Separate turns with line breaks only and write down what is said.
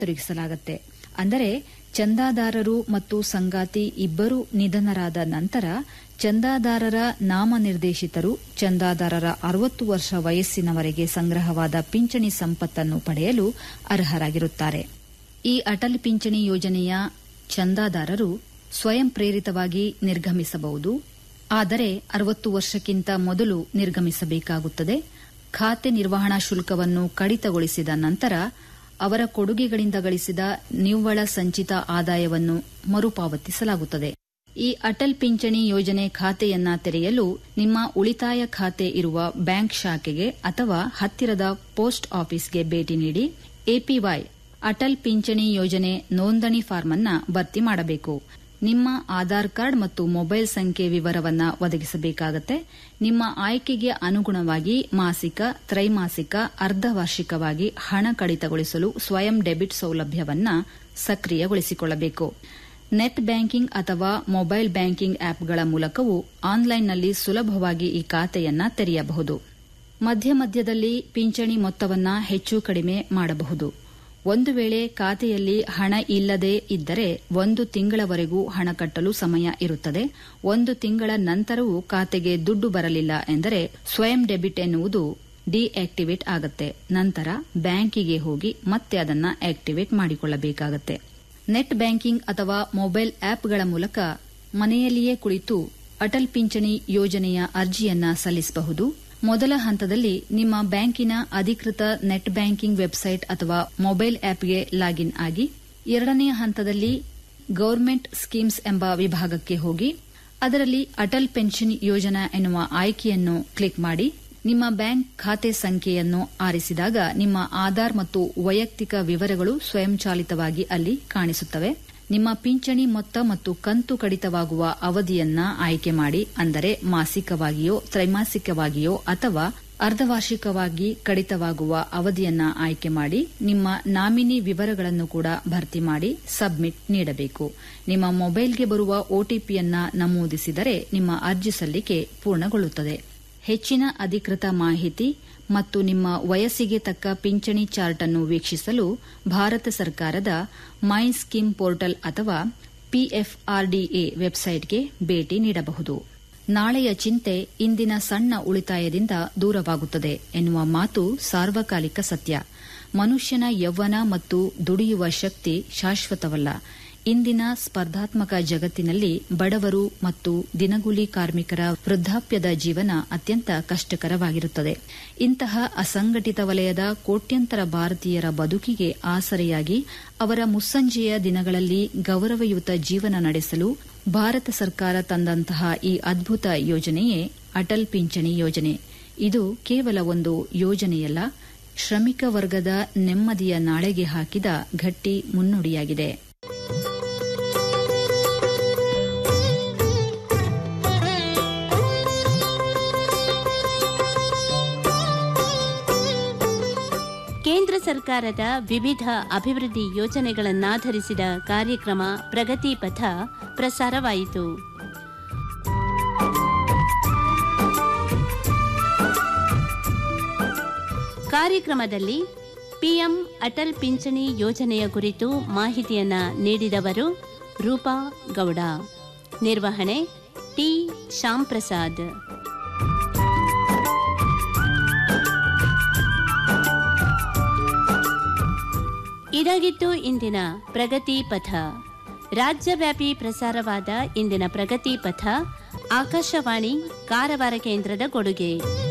ತಿರುಗಿಸಲಾಗುತ್ತೆ ಅಂದರೆ ಚಂದಾದಾರರು ಮತ್ತು ಸಂಗಾತಿ ಇಬ್ಬರು ನಿಧನರಾದ ನಂತರ ಚಂದಾದಾರರ ನಾಮನಿರ್ದೇಶಿತರು ಚಂದಾದಾರರ ಅರವತ್ತು ವರ್ಷ ವಯಸ್ಸಿನವರೆಗೆ ಸಂಗ್ರಹವಾದ ಪಿಂಚಣಿ ಸಂಪತ್ತನ್ನು ಪಡೆಯಲು ಅರ್ಹರಾಗಿರುತ್ತಾರೆ ಈ ಅಟಲ್ ಪಿಂಚಣಿ ಯೋಜನೆಯ ಚಂದಾದಾರರು ಸ್ವಯಂ ಪ್ರೇರಿತವಾಗಿ ನಿರ್ಗಮಿಸಬಹುದು ಆದರೆ ಅರವತ್ತು ವರ್ಷಕ್ಕಿಂತ ಮೊದಲು ನಿರ್ಗಮಿಸಬೇಕಾಗುತ್ತದೆ ಖಾತೆ ನಿರ್ವಹಣಾ ಶುಲ್ಕವನ್ನು ಕಡಿತಗೊಳಿಸಿದ ನಂತರ ಅವರ ಕೊಡುಗೆಗಳಿಂದ ಗಳಿಸಿದ ನಿವ್ವಳ ಸಂಚಿತ ಆದಾಯವನ್ನು ಮರುಪಾವತಿಸಲಾಗುತ್ತದೆ ಈ ಅಟಲ್ ಪಿಂಚಣಿ ಯೋಜನೆ ಖಾತೆಯನ್ನ ತೆರೆಯಲು ನಿಮ್ಮ ಉಳಿತಾಯ ಖಾತೆ ಇರುವ ಬ್ಯಾಂಕ್ ಶಾಖೆಗೆ ಅಥವಾ ಹತ್ತಿರದ ಪೋಸ್ಟ್ ಆಫೀಸ್ಗೆ ಭೇಟಿ ನೀಡಿ ಎಪಿವೈ ಅಟಲ್ ಪಿಂಚಣಿ ಯೋಜನೆ ನೋಂದಣಿ ಫಾರ್ಮ್ ಅನ್ನ ಭರ್ತಿ ಮಾಡಬೇಕು ನಿಮ್ಮ ಆಧಾರ್ ಕಾರ್ಡ್ ಮತ್ತು ಮೊಬೈಲ್ ಸಂಖ್ಯೆ ವಿವರವನ್ನ ಒದಗಿಸಬೇಕಾಗತ್ತೆ ನಿಮ್ಮ ಆಯ್ಕೆಗೆ ಅನುಗುಣವಾಗಿ ಮಾಸಿಕ ತ್ರೈಮಾಸಿಕ ಅರ್ಧವಾರ್ಷಿಕವಾಗಿ ಹಣ ಕಡಿತಗೊಳಿಸಲು ಸ್ವಯಂ ಡೆಬಿಟ್ ಸೌಲಭ್ಯವನ್ನ ಸಕ್ರಿಯಗೊಳಿಸಿಕೊಳ್ಳಬೇಕು ನೆಟ್ ಬ್ಯಾಂಕಿಂಗ್ ಅಥವಾ ಮೊಬೈಲ್ ಬ್ಯಾಂಕಿಂಗ್ ಆಪ್ಗಳ ಮೂಲಕವೂ ಆನ್ಲೈನ್ನಲ್ಲಿ ಸುಲಭವಾಗಿ ಈ ಖಾತೆಯನ್ನ ತೆರೆಯಬಹುದು ಮಧ್ಯ ಮಧ್ಯದಲ್ಲಿ ಪಿಂಚಣಿ ಮೊತ್ತವನ್ನ ಹೆಚ್ಚು ಕಡಿಮೆ ಮಾಡಬಹುದು ಒಂದು ವೇಳೆ ಖಾತೆಯಲ್ಲಿ ಹಣ ಇಲ್ಲದೇ ಇದ್ದರೆ ಒಂದು ತಿಂಗಳವರೆಗೂ ಹಣ ಕಟ್ಟಲು ಸಮಯ ಇರುತ್ತದೆ ಒಂದು ತಿಂಗಳ ನಂತರವೂ ಖಾತೆಗೆ ದುಡ್ಡು ಬರಲಿಲ್ಲ ಎಂದರೆ ಸ್ವಯಂ ಡೆಬಿಟ್ ಎನ್ನುವುದು ಡಿಆಕ್ಟಿವೇಟ್ ಆಗುತ್ತೆ ನಂತರ ಬ್ಯಾಂಕಿಗೆ ಹೋಗಿ ಮತ್ತೆ ಅದನ್ನ ಆಕ್ಟಿವೇಟ್ ಮಾಡಿಕೊಳ್ಳಬೇಕಾಗತ್ತೆ ನೆಟ್ ಬ್ಯಾಂಕಿಂಗ್ ಅಥವಾ ಮೊಬೈಲ್ ಆಪ್ಗಳ ಮೂಲಕ ಮನೆಯಲ್ಲಿಯೇ ಕುಳಿತು ಅಟಲ್ ಪಿಂಚಣಿ ಯೋಜನೆಯ ಅರ್ಜಿಯನ್ನ ಸಲ್ಲಿಸಬಹುದು ಮೊದಲ ಹಂತದಲ್ಲಿ ನಿಮ್ಮ ಬ್ಯಾಂಕಿನ ಅಧಿಕೃತ ನೆಟ್ ಬ್ಯಾಂಕಿಂಗ್ ವೆಬ್ಸೈಟ್ ಅಥವಾ ಮೊಬೈಲ್ ಆಪ್ಗೆ ಲಾಗಿನ್ ಆಗಿ ಎರಡನೇ ಹಂತದಲ್ಲಿ ಗವರ್ಮೆಂಟ್ ಸ್ಕೀಮ್ಸ್ ಎಂಬ ವಿಭಾಗಕ್ಕೆ ಹೋಗಿ ಅದರಲ್ಲಿ ಅಟಲ್ ಪೆನ್ಷನ್ ಯೋಜನಾ ಎನ್ನುವ ಆಯ್ಕೆಯನ್ನು ಕ್ಲಿಕ್ ಮಾಡಿ ನಿಮ್ಮ ಬ್ಯಾಂಕ್ ಖಾತೆ ಸಂಖ್ಯೆಯನ್ನು ಆರಿಸಿದಾಗ ನಿಮ್ಮ ಆಧಾರ್ ಮತ್ತು ವೈಯಕ್ತಿಕ ವಿವರಗಳು ಸ್ವಯಂಚಾಲಿತವಾಗಿ ಅಲ್ಲಿ ಕಾಣಿಸುತ್ತವೆ ನಿಮ್ಮ ಪಿಂಚಣಿ ಮೊತ್ತ ಮತ್ತು ಕಂತು ಕಡಿತವಾಗುವ ಅವಧಿಯನ್ನ ಆಯ್ಕೆ ಮಾಡಿ ಅಂದರೆ ಮಾಸಿಕವಾಗಿಯೋ ತ್ರೈಮಾಸಿಕವಾಗಿಯೋ ಅಥವಾ ಅರ್ಧವಾರ್ಷಿಕವಾಗಿ ಕಡಿತವಾಗುವ ಅವಧಿಯನ್ನ ಆಯ್ಕೆ ಮಾಡಿ ನಿಮ್ಮ ನಾಮಿನಿ ವಿವರಗಳನ್ನು ಕೂಡ ಭರ್ತಿ ಮಾಡಿ ಸಬ್ಮಿಟ್ ನೀಡಬೇಕು ನಿಮ್ಮ ಮೊಬೈಲ್ಗೆ ಬರುವ ಒಟಿಪಿಯನ್ನ ನಮೂದಿಸಿದರೆ ನಿಮ್ಮ ಅರ್ಜಿ ಸಲ್ಲಿಕೆ ಪೂರ್ಣಗೊಳ್ಳುತ್ತದೆ ಹೆಚ್ಚಿನ ಅಧಿಕೃತ ಮಾಹಿತಿ ಮತ್ತು ನಿಮ್ಮ ವಯಸ್ಸಿಗೆ ತಕ್ಕ ಪಿಂಚಣಿ ಚಾರ್ಟ್ ಅನ್ನು ವೀಕ್ಷಿಸಲು ಭಾರತ ಸರ್ಕಾರದ ಮೈ ಸ್ಕೀಮ್ ಪೋರ್ಟಲ್ ಅಥವಾ ಪಿಎಫ್ಆರ್ಡಿಎ ವೆಬ್ಸೈಟ್ಗೆ ಭೇಟಿ ನೀಡಬಹುದು ನಾಳೆಯ ಚಿಂತೆ ಇಂದಿನ ಸಣ್ಣ ಉಳಿತಾಯದಿಂದ ದೂರವಾಗುತ್ತದೆ ಎನ್ನುವ ಮಾತು ಸಾರ್ವಕಾಲಿಕ ಸತ್ಯ ಮನುಷ್ಯನ ಯೌವನ ಮತ್ತು ದುಡಿಯುವ ಶಕ್ತಿ ಶಾಶ್ವತವಲ್ಲ ಇಂದಿನ ಸ್ಪರ್ಧಾತ್ಮಕ ಜಗತ್ತಿನಲ್ಲಿ ಬಡವರು ಮತ್ತು ದಿನಗೂಲಿ ಕಾರ್ಮಿಕರ ವೃದ್ಧಾಪ್ಯದ ಜೀವನ ಅತ್ಯಂತ ಕಷ್ಟಕರವಾಗಿರುತ್ತದೆ ಇಂತಹ ಅಸಂಘಟಿತ ವಲಯದ ಕೋಟ್ಯಂತರ ಭಾರತೀಯರ ಬದುಕಿಗೆ ಆಸರೆಯಾಗಿ ಅವರ ಮುಸ್ಸಂಜೆಯ ದಿನಗಳಲ್ಲಿ ಗೌರವಯುತ ಜೀವನ ನಡೆಸಲು ಭಾರತ ಸರ್ಕಾರ ತಂದಂತಹ ಈ ಅದ್ಭುತ ಯೋಜನೆಯೇ ಅಟಲ್ ಪಿಂಚಣಿ ಯೋಜನೆ ಇದು ಕೇವಲ ಒಂದು ಯೋಜನೆಯಲ್ಲ ಶ್ರಮಿಕ ವರ್ಗದ ನೆಮ್ಮದಿಯ ನಾಳೆಗೆ ಹಾಕಿದ ಗಟ್ಟಿ ಮುನ್ನುಡಿಯಾಗಿದೆ
ಕೇಂದ್ರ ಸರ್ಕಾರದ ವಿವಿಧ ಅಭಿವೃದ್ಧಿ ಯೋಜನೆಗಳನ್ನಾಧರಿಸಿದ ಕಾರ್ಯಕ್ರಮ ಪ್ರಗತಿ ಪಥ ಪ್ರಸಾರವಾಯಿತು ಕಾರ್ಯಕ್ರಮದಲ್ಲಿ ಪಿಎಂ ಅಟಲ್ ಪಿಂಚಣಿ ಯೋಜನೆಯ ಕುರಿತು ಮಾಹಿತಿಯನ್ನ ನೀಡಿದವರು ರೂಪಾ ಗೌಡ ನಿರ್ವಹಣೆ ಟಿ ಶ್ಯಾಮ್ ಪ್ರಸಾದ್ ಇದಾಗಿತ್ತು ಇಂದಿನ ಪ್ರಗತಿ ಪಥ ರಾಜ್ಯವ್ಯಾಪಿ ಪ್ರಸಾರವಾದ ಇಂದಿನ ಪ್ರಗತಿ ಪಥ ಆಕಾಶವಾಣಿ ಕಾರವಾರ ಕೇಂದ್ರದ ಕೊಡುಗೆ